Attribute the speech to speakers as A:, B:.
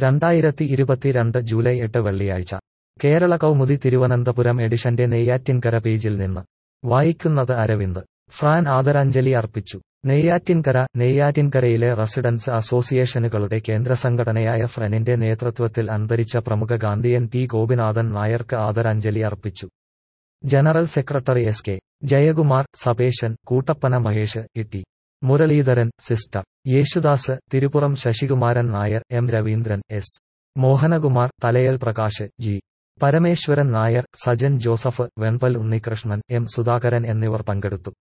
A: രണ്ടായിരത്തി ഇരുപത്തിരണ്ട് ജൂലൈ എട്ട് വെള്ളിയാഴ്ച കേരള കൗമുദി തിരുവനന്തപുരം എഡിഷന്റെ നെയ്യാറ്റിൻകര പേജിൽ നിന്ന് വായിക്കുന്നത് അരവിന്ദ് ഫ്രാൻ ആദരാഞ്ജലി അർപ്പിച്ചു നെയ്യാറ്റിൻകര നെയ്യാറ്റിൻകരയിലെ റെസിഡൻസ് അസോസിയേഷനുകളുടെ കേന്ദ്ര സംഘടനയായ ഫ്രനിന്റെ നേതൃത്വത്തിൽ അന്തരിച്ച പ്രമുഖ ഗാന്ധിയൻ പി ഗോപിനാഥൻ നായർക്ക് ആദരാഞ്ജലി അർപ്പിച്ചു general secretary S K Jayakumar Sapesan Koottappana Mahesh Itty Muraleedharan sister Yesudas Thirupuram Sasikumaran Nair M Raveendran S Mohanakumar Thalayal Prakash G Parameswaran Nair Sajan Joseph Venpal Unnikrishnan M Sudhakaran എന്നിവർ പങ്കെടുത്തു